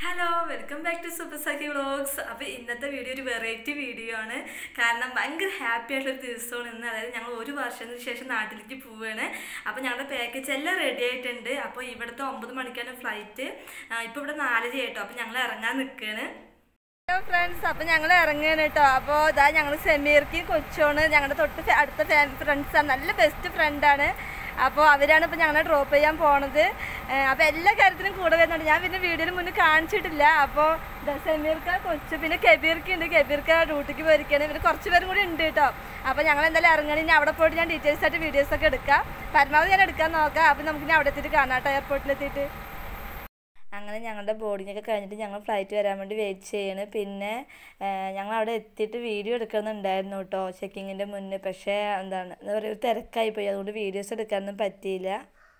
hello welcome back to super Sakhi vlogs അപ്പോൾ ഇന്നത്തെ video ഒരു വെറൈറ്റി വീഡിയോ ആണ് കാരണം ഭയങ്കര ഹാപ്പി ആയിട്ടുള്ള ദിവസമാണ് ഇന്ന് അതായത് ഞങ്ങൾ ഒരു വർഷത്തിന് ശേഷം നാട്ടിലേക്ക് പോവുകയാണ് അപ്പോൾ ഞങ്ങളുടെ പാക്കേജ് എല്ലാം റെഡി ആയിട്ടുണ്ട് അപ്പോൾ ഇവിടുത്തെ ഒമ്പത് മണിക്കാണ് ഫ്ലൈറ്റ് ഇപ്പോൾ ഇവിടെ നാലര ആയിട്ടോ അപ്പോൾ ഞങ്ങൾ ഇറങ്ങാൻ നിൽക്കുകയാണ് ഹലോ ഫ്രണ്ട്സ് അപ്പോൾ ഞങ്ങൾ ഇറങ്ങുകയാണ് കേട്ടോ അപ്പോൾ ഇതാ ഞങ്ങൾ സെമീർക്ക് കൊച്ചോണ് ഞങ്ങളുടെ തൊട്ട് ഫെ- അടുത്ത ഫ്രണ്ട്സാണ് നല്ല ബെസ്റ്റ് ഫ്രണ്ടാണ് അപ്പോൾ അവരാണ് ഇപ്പോൾ ഞങ്ങളെ ഡ്രോപ്പ് ചെയ്യാൻ പോണത് അപ്പോൾ എല്ലാ കാര്യത്തിനും കൂടെ വരുന്നുണ്ട് ഞാൻ പിന്നെ വീഡിയോയിൽ മുന്നേ കാണിച്ചിട്ടില്ല അപ്പോൾ ഇതാ സെമീർക്ക കൊച്ചു പിന്നെ കബീർക്ക് ഉണ്ട് കബീർക്ക ഡ്യൂട്ടിക്ക് പോയിരിക്കുകയാണ് പിന്നെ കുറച്ച് പേരും കൂടി ഉണ്ട് കേട്ടോ അപ്പോൾ ഞങ്ങൾ എന്തായാലും ഇറങ്ങണം ഇനി അവിടെ പോയിട്ട് ഞാൻ ഡീറ്റെയിൽസ് ആയിട്ട് വീഡിയോസ് ഒക്കെ എടുക്കാം പരമാവധി ഞാൻ എടുക്കാൻ നോക്കാം അപ്പോൾ നമുക്ക് ഇനി അവിടെ എത്തിയിട്ട് കാണാം കേട്ടോ എയർപോർട്ടിലെത്തിയിട്ട് അങ്ങനെ ഞങ്ങളുടെ ബോർഡിംഗ് ഒക്കെ കഴിഞ്ഞിട്ട് ഞങ്ങൾ ഫ്ലൈറ്റ് വരാൻ വേണ്ടി വെയിറ്റ് ചെയ്യണ് പിന്നെ ഞങ്ങൾ അവിടെ എത്തിയിട്ട് വീഡിയോ എടുക്കണമെന്നുണ്ടായിരുന്നു കേട്ടോ ചെക്കിങ്ങിൻ്റെ മുന്നേ പക്ഷേ എന്താണ് എന്താ പറയുക ഒരു തിരക്കായി പോയി അതുകൊണ്ട് വീഡിയോസ് എടുക്കാനൊന്നും പറ്റിയില്ല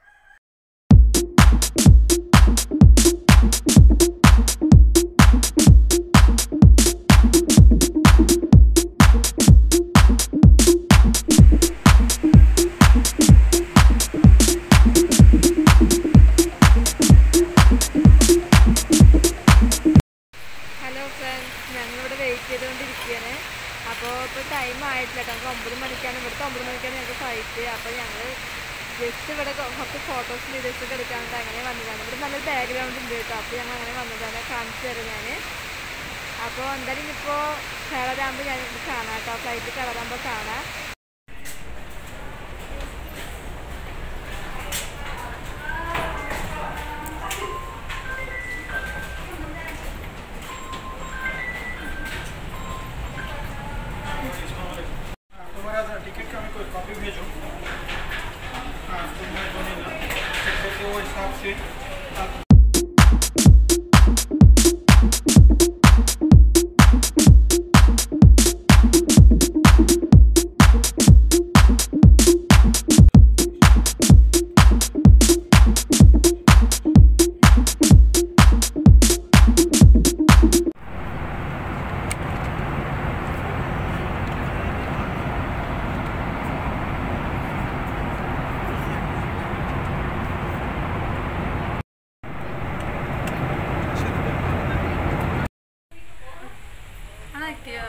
ഹലോ ഫ്രണ്ട്സ് ഞങ്ങളിവിടെ വെയിറ്റ് ചെയ്തുകൊണ്ടിരിക്കുകയാണ് അപ്പോൾ ഇപ്പോൾ ടൈം ആയിട്ടില്ല കേട്ടോ നമുക്ക് ഒമ്പത് മണിക്കാണ് ഇവിടുത്തെ ഒമ്പത് മണിക്കാണ് ഞങ്ങൾക്ക് ഫ്ലൈറ്റ് അപ്പോൾ ഞങ്ങൾ ജസ്റ്റ് ഇവിടെ കൊ- കുറച്ച് ഫോട്ടോസ് വീഡിയോസ് ഒക്കെ എടുക്കാനായിട്ട് അങ്ങനെ വന്നതാണ് ഇവിടെ നല്ലൊരു ബാക്ക്ഗ്രൗണ്ട് ഉണ്ട് കേട്ടോ അപ്പോൾ ഞങ്ങൾ അങ്ങനെ വന്നതാണ് കാണിച്ചു തരാം ഞാൻ അപ്പോൾ എന്തായാലും ഇനിയിപ്പോൾ കളറാകുമ്പോൾ ഞാൻ ഇത് കാണാം കേട്ടോ ഫ്ലൈറ്റ് കളറാകുമ്പോൾ കാണാം तुम्हारा टिकट का मेरे को कॉपी भेजो हाँ तो मैं जो है ना चेक करके वो हिसाब से आप ആക്കിയോ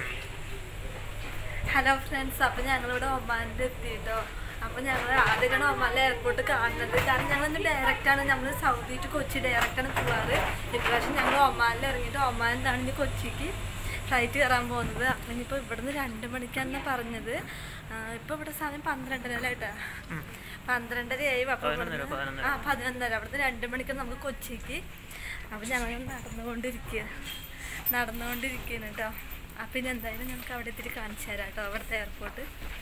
ഹലോ ഫ്രണ്ട്സ് അപ്പോൾ ഞങ്ങളിവിടെ ഒമാനിൽ എത്തിയിട്ടോ അപ്പോൾ ഞങ്ങൾ ആദ്യമാണ് ഒമാനിലെ എയർപോർട്ട് കാണുന്നത് കാരണം ഞങ്ങളിന്ന് ഡയറക്റ്റാണ് നമ്മൾ സൗദി ടു കൊച്ചി ഡയറക്റ്റാണ് പോവാറ് ഇപ്രാവശ്യം ഞങ്ങൾ ഒമാനിൽ ഇറങ്ങിയിട്ട് ഒമാനിൽ നിന്നാണ് ഇനി കൊച്ചിക്ക് ഫ്ലൈറ്റ് കയറാൻ പോകുന്നത് അപ്പം ഇനിയിപ്പോൾ ഇവിടുന്ന് രണ്ട് മണിക്കാണ് പറഞ്ഞത് ഇപ്പോൾ ഇവിടെ സമയം പന്ത്രണ്ടരയിലായിട്ടാ പന്ത്രണ്ടരയായി അപ്പോൾ ഇവിടുന്ന് ആ പതിനൊന്നര അവിടുന്ന് രണ്ട് മണിക്കാണ് നമുക്ക് കൊച്ചിക്ക് അപ്പോൾ ഞങ്ങൾ നടന്നുകൊണ്ടിരിക്കുക നടന്നുകൊണ്ടിരിക്കുകയാണ് കേട്ടോ അപ്പം ഇനി എന്തായാലും ഞങ്ങൾക്ക് അവിടെ എത്തിയിട്ട് കാണിച്ചു തരാം കേട്ടോ അവിടുത്തെ എയർപോർട്ട്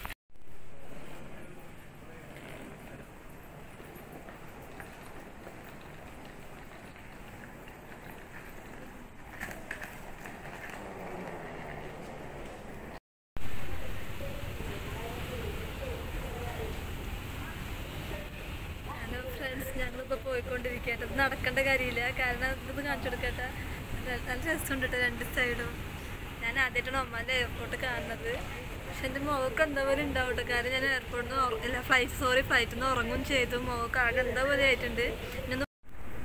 ഹലോ ഫ്രണ്ട്സ് ഞങ്ങളിപ്പോൾ പോയിക്കൊണ്ടിരിക്കട്ടെ ഇത് നടക്കേണ്ട കാര്യമില്ല കാരണം ഇത് കാണിച്ചു കൊടുക്കട്ടെ നല്ല നല്ല രസമുണ്ട് കേട്ടോ രണ്ട് സൈഡും ഞാൻ ആദ്യമായിട്ടാണ് ഒമ്മാൻ്റെ എയർപോർട്ട് കാണുന്നത് പക്ഷെ എൻ്റെ മുഖക്ക് എന്താ പോലെ ഉണ്ടാവും കേട്ടോ കാരണം ഞാൻ എയർപോർട്ടിൽ നിന്ന് അല്ല ഫ്ലൈറ്റ് സോറി ഫ്ലൈറ്റിൽ നിന്ന് ഉറങ്ങും ചെയ്തു മുഖക്ക് ആകെ എന്താ പോലെ ആയിട്ടുണ്ട് ഇനി ഒന്ന്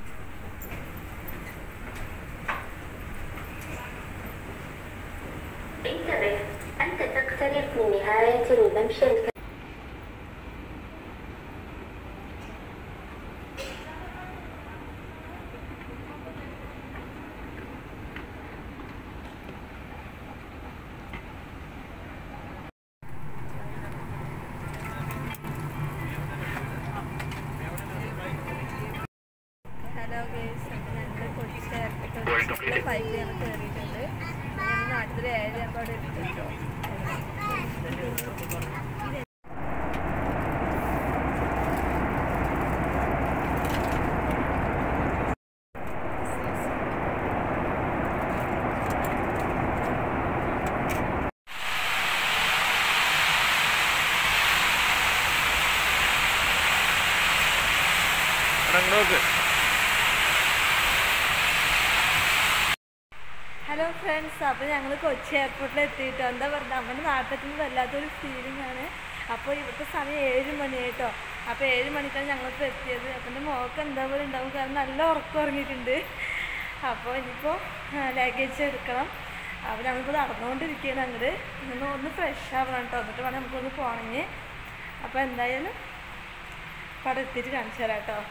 انتبه أنت تقترب من نهاية الممشى الك... ഹലോ ഗേസ് അപ്പോൾ ഞങ്ങൾ കൊച്ചി എയർപോർട്ട് ഫ്ലൈറ്റ് ഞങ്ങൾ കയറിയിട്ടുണ്ട് ഞങ്ങൾ നാട്ടിൽ ഏഴ് അപ്പോൾ അവിടെ എത്തിയിട്ടോ ഹലോ ഫ്രണ്ട്സ് അപ്പോൾ ഞങ്ങൾ കൊച്ചി എയർപോർട്ടിൽ എത്തിയിട്ടോ എന്താ പറയുക നമ്മുടെ നാട്ടിലെത്തുമ്പോൾ വല്ലാത്തൊരു ഫീലിംഗ് ആണ് അപ്പോൾ ഇവിടുത്തെ സമയം ഏഴ് മണി കേട്ടോ അപ്പോൾ ഏഴ് മണിക്കാണ് ഞങ്ങളിപ്പോൾ എത്തിയത് അപ്പം എൻ്റെ മോൾക്ക് എന്താ പോലെ ഉണ്ടാവും കാരണം നല്ല ഉറക്കം ഉറങ്ങിയിട്ടുണ്ട് അപ്പോൾ ഇനിയിപ്പോൾ ലഗേജ് എടുക്കണം അപ്പോൾ ഞങ്ങളിപ്പോൾ നടന്നുകൊണ്ടിരിക്കുകയാണ് അങ്ങോട്ട് ഇന്ന് ഒന്ന് ഫ്രഷ് ആവണം കേട്ടോ എന്നിട്ട് വേണം നമുക്കൊന്ന് പോകണമെങ്കിൽ അപ്പോൾ എന്തായാലും പടം എത്തിയിട്ട് കാണിച്ചു തരാം കേട്ടോ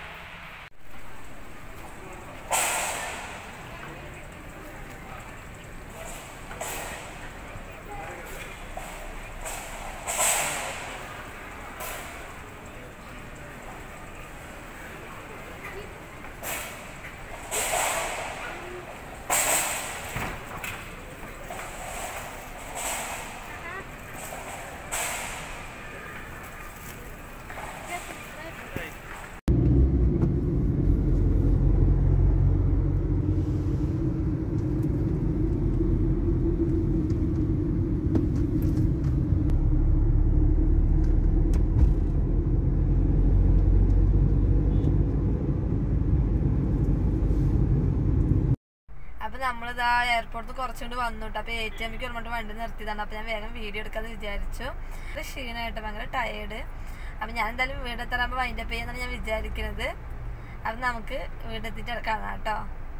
അപ്പോൾ നമ്മളിതാ എയർപോർട്ടിൽ കുറച്ചുകൊണ്ട് വന്നു കേട്ടോ അപ്പോൾ എ ടി എമ്മിക്ക് ഒരുപാട് വണ്ടി നിർത്തിയതാണ് അപ്പോൾ ഞാൻ വേഗം വീഡിയോ എടുക്കാമെന്ന് വിചാരിച്ചു ഭയങ്കര ക്ഷീണമായിട്ട് ഭയങ്കര ടയേർഡ് അപ്പോൾ ഞാൻ എന്തായാലും വീടെത്തറാകുമ്പോൾ വൈൻഡപ്പ് ചെയ്യാന്നാണ് ഞാൻ വിചാരിക്കുന്നത് അപ്പം നമുക്ക് വീടെത്തിയിട്ട് കാണാം കേട്ടോ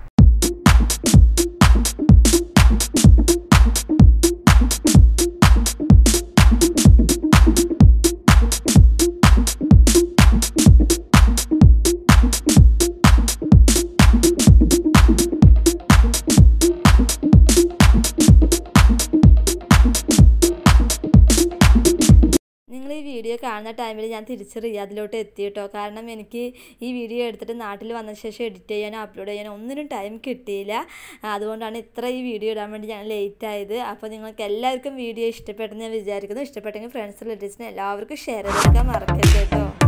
നിങ്ങൾ ഈ വീഡിയോ കാണുന്ന ടൈമിൽ ഞാൻ തിരിച്ച് റിയാദിലോട്ട് എത്തി കേട്ടോ കാരണം എനിക്ക് ഈ വീഡിയോ എടുത്തിട്ട് നാട്ടിൽ വന്ന ശേഷം എഡിറ്റ് ചെയ്യാനോ അപ്ലോഡ് ചെയ്യാനോ ഒന്നിനും ടൈം കിട്ടിയില്ല അതുകൊണ്ടാണ് ഇത്ര ഈ വീഡിയോ ഇടാൻ വേണ്ടി ഞാൻ ലേറ്റ് ആയത് അപ്പോൾ നിങ്ങൾക്ക് എല്ലാവർക്കും വീഡിയോ ഇഷ്ടപ്പെട്ടെന്ന് ഞാൻ വിചാരിക്കുന്നു ഇഷ്ടപ്പെട്ടെങ്കിൽ ഫ്രണ്ട്സ് റിലേറ്റീവ്സിന് എല്ലാവർക്കും ഷെയർ ചെയ്തെടുക്കാൻ മറക്കരുത് കേട്ടോ